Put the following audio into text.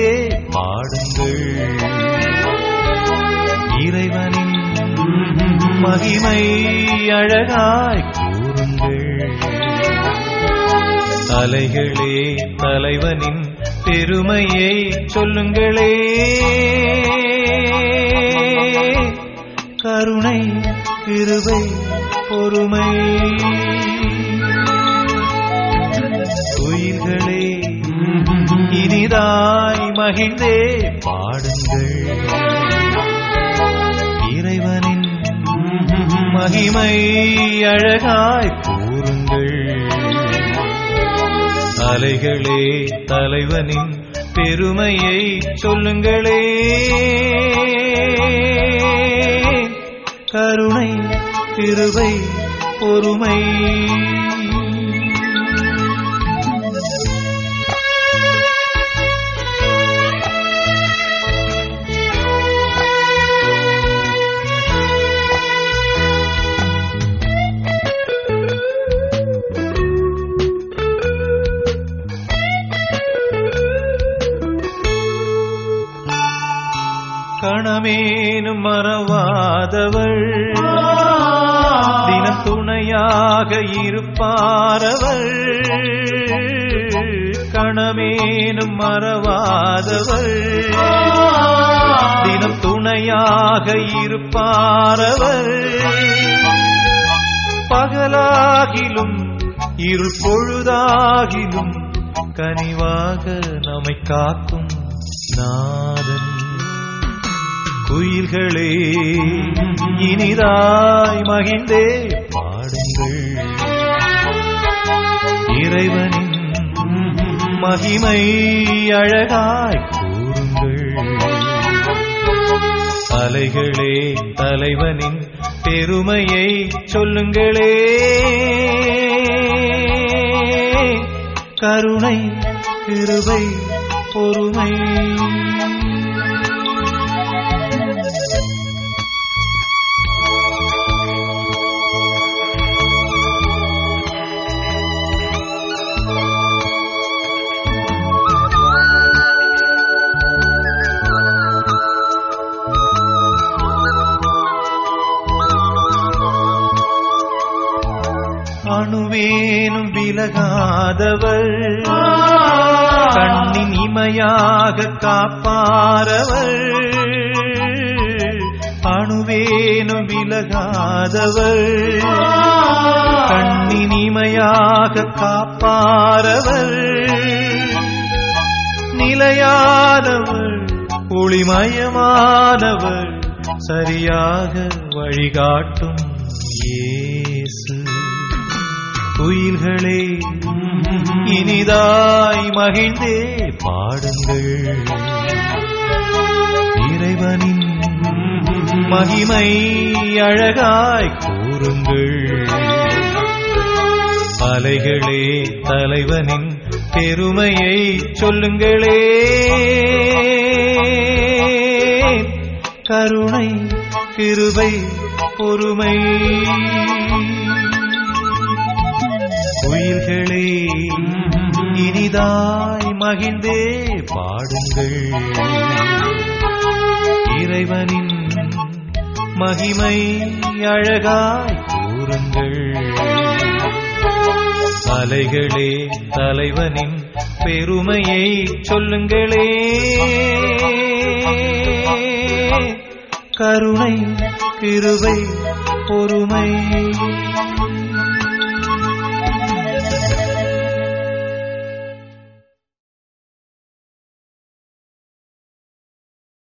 மகிழ்ந்தே பாடுங்கள் இறைவனின் மகிமை அழகாய் கூறுங்கள் அலைகளே தலைவனின் பெருமையை சொல்லுங்களே கருணை கிருபை பொறுமை உயிர்களே இனிதாய் மகிழ்ந்தே பாடுங்கள் இறைவனின் மகிமை அழகாய் கூறுங்கள் அலைகளே தலைவனின் பெருமையை சொல்லுங்களே கருணை கிருபை பொறுமை கணமேனும் மறவாதவள் தினம் துணையாக இருப்பாரவள் கணமேனும் மறவாதவள் தினம் துணையாக இருப்பாரவள் பகலாகிலும் இருள் பொழுதாகிலும் கனிவாக நம்மை காக்கும் நாதன் குயில்களே இனிதாய் மகிழ்ந்தே பாடுங்கள் இறைவனின் மகிமை அழகாய் கூறுங்கள் அலைகளே தலைவனின் பெருமையை சொல்லுங்களே கருணை கிருபை பொறுமை அணுவேனும் விலகாதவள் கண்ணின் இமையாக காப்பாரவள் அணுவேனும் விலகாதவள் கண்ணின் இமையாக காப்பாரவள் நிலையானவள் ஒளிமயமானவள் சரியாக வழிகாட்டும் இயேசு குயில்களே இனிதாய் மகிழ்ந்தே பாடுங்கள் இறைவனின் மகிமை அழகாய் கூறுங்கள் அலைகளே தலைவனின் பெருமையை சொல்லுங்களே கருணை கிருபை பொறுமை குயில்களே இனிதாய் மகிழ்ந்தே பாடுங்கள் இறைவனின் மகிமை அழகாய் கூறுங்கள் அலைகளே தலைவனின் பெருமையை சொல்லுங்களே கருணை கிருபை பொறுமை